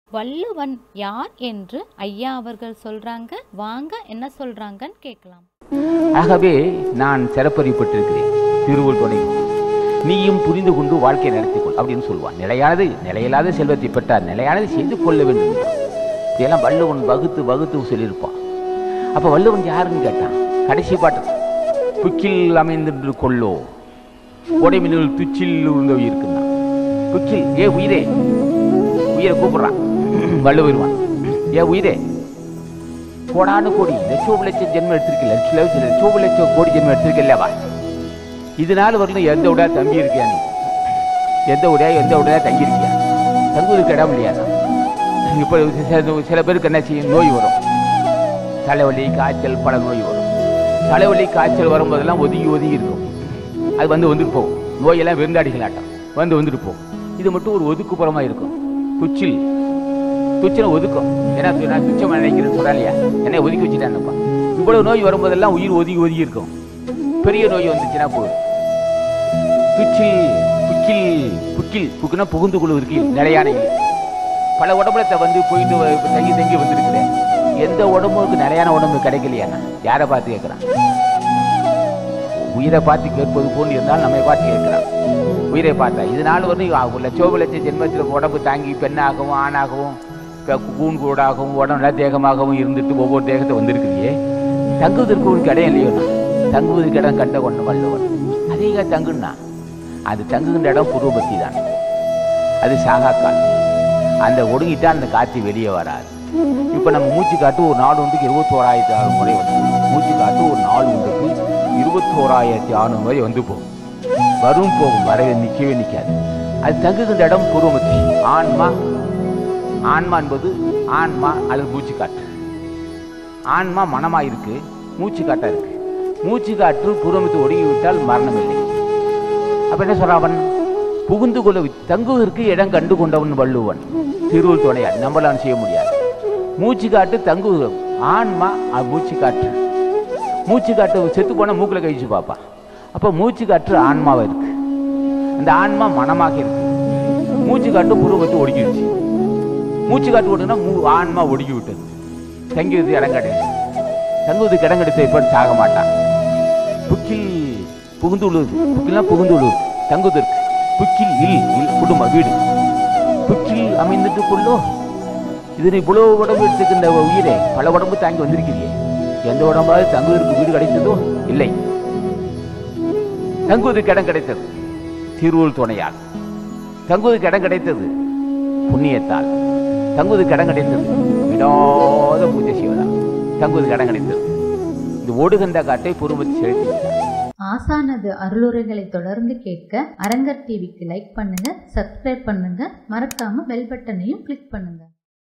வள்ளுவன் யார் என்று ஐயா அவர்கள் சொல்றாங்க வாங்க என்ன சொல்றாங்கன்னு கேட்கலாம் ஆகவே நான் சிறப்பறிப்பட்டிருக்கிறேன் திருவள்ளுவர் துணை நீயும் புரிந்து கொண்டு வாழ்க்கையை நடத்திக்கொள் அப்படின்னு சொல்லுவான் நிலையானது நிலையில்லாத செல்வத்தை பெற்றார் நிலையானது செய்து கொள்ள வேண்டும் இதெல்லாம் வள்ளுவன் வகுத்து வகுத்து சொல்லியிருப்பான் அப்போ வள்ளுவன் யாருன்னு கேட்டான் கடைசி பாட்டு புக்கில் அமைந்தின்று கொள்ளோ உடைமினில் துச்சில் உருந்த உயிருக்குன்னா புக்கில் ஏ உயிரே உயிரை கூப்பிடுறான் வள்ளுவருவான் ஏ உயிரே கோடானு கோடி லட்சோப லட்சம் ஜென்மம் எடுத்திருக்கல லட்ச லட்சோப லட்சம் கோடி ஜென்மம் எடுத்திருக்கல்லவா இதனால வரலும் எந்த உடையா தம்பி இருக்கியா நீ எந்த உடையா எந்த உடையா தங்கி இருக்கியா தங்குவதுக்கு இடம் இல்லையா இப்போ சில- சில பேருக்கு என்ன செய்யும் நோய் வரும் தலைவலி காய்ச்சல் பல நோய் வரும் தலைவலி காய்ச்சல் வரும்போதெல்லாம் ஒதுங்கி ஒதுங்கி இருக்கும் அது வந்து வந்துட்டு போகும் நோயெல்லாம் விருந்தாடிகளாட்டம் வந்து வந்துட்டு போகும் இது மட்டும் ஒரு ஒதுக்குப்புறமா இருக்கும் துச்சில் துச்சனை ஒதுக்கும் ஏன்னா து- நான் துச்சம் நினைக்கிறேன்னு சொல்லலையா என்னை ஒதுக்கி வச்சுட்டானப்பா இவ்வளவு நோய் வரும்போதெல்லாம் உயிர் ஒதுங்கி ஒதுங்கி இருக்கும் பெரிய நோய் வந்துச்சுன்னா போதும் துச்சில் புக்கில் புக்கில் புக்குனா புகுந்து குழு இருக்கு நிலையான இல்லை பல உடம்புல த- வந்து போயிட்டு வ- இப்ப தங்கி தங்கி வந்திருக்கிறேன் எந்த உடம்புக்கு நிலையான உடம்பு கிடைக்கலையா யாரை பார்த்து கேட்குறான் உயிரை பார்த்து கேட்பது போல் இருந்தால் நம்மை பார்த்து கேட்கிறான் உயிரை பார்த்தா இதனால வந்து ஒரு லட்சோப லட்ச ஜென்மத்தில் உடம்பு தாங்கி பெண்ணாகவும் ஆணாகவும் க- கூன் கூடாகவும் உடம்புல தேகமாகவும் இருந்துட்டு ஒவ்வொரு தேகத்தை வந்திருக்கிறியே தங்குவதற்கு ஒரு இடம் இல்லையோ தங்குவதற்கு இடம் கண்ட கொண்ட வள்ளுவன் அதே தங்குன்னா அது தங்குகின்ற இடம் பூர்வபத்தி தான் அது சாகாக்கால் அந்த ஒடுங்கிட்டா அந்த காற்று வெளியே வராது இப்போ நம்ம மூச்சு காட்டு ஒரு நாள் ஒன்றுக்கு இருபத்தோராயிரத்தி ஆறு முறை வந்து மூச்சு காட்டு ஒரு நாள் ஒன்றுக்கு இருபத்தோராயிரத்தி ஆறு முறை வந்து போகும் வரும் போகும் வரவே நிற்கவே நிற்காது அது தங்குகின்ற இடம் பூர்வமத்தி ஆன்மா ஆன்மா என்பது ஆன்மா அல்லது மூச்சு காற்று ஆன்மா மனமா இருக்கு மூச்சு காட்டா இருக்கு மூச்சு காற்று பூர்வமத்தி ஒடுங்கி விட்டால் மரணம் இல்லை அப்ப என்ன சொல்றான் அவன் புகுந்து கொள்ள தங்குவதற்கு இடம் கண்டு கொண்டவன் வள்ளுவன் திருவள் துணையார் நம்மளால் செய்ய முடியாது மூச்சு காட்டு தங்கு ஆன்மா அது மூச்சு காற்று மூச்சு காட்டு செத்து போனா மூக்குல கழிச்சு பாப்பா அப்ப மூச்சு காற்று ஆன்மாவா இருக்கு அந்த ஆன்மா மனமாக இருக்கு மூச்சு காட்டு புருவத்தை ஒடுக்கிடுச்சு மூச்சு காட்டு ஓடுனா மூ ஆன்மா ஒடுக்கி விட்டது தங்குவது இடம் கிடையாது தங்குவதுக்கு இடம் கிடைத்த இப்ப சாக மாட்டான் புக்கில் புகுந்து உள்ளது புக்கில்னா புகுந்து உள்ளது தங்குவதற்கு புக்கில் இல் இல் குடும்பம் வீடு புக்கில் அமைந்துட்டு கொள்ளோ இது நீ இவ்வளவு உடம்பு எடுத்துக்கின்ற உயிரே பல உடம்பு தாங்கி வந்திருக்கிறியே எந்த உடம்பாவது தங்குவதற்கு வீடு கிடைத்ததோ இல்லை தங்குவதற்கு இடம் கிடைத்தது திருவூர் துணையால் தங்குவதற்கு இடம் கிடைத்தது புண்ணியத்தால் தங்குவதற்கு இடம் கிடைத்தது விடாத பூஜை செய்வதால் தங்குவதற்கு இடம் கிடைத்தது இந்த ஓடுகின்ற காட்டை பொறுமதி செலுத்தி விட்டார் ஆசானது அருளுரைகளை தொடர்ந்து கேட்க அரங்கர் டிவிக்கு லைக் பண்ணுங்க சப்ஸ்கிரைப் பண்ணுங்க மறக்காம பெல் பட்டனையும் கிளிக் பண்ணுங்க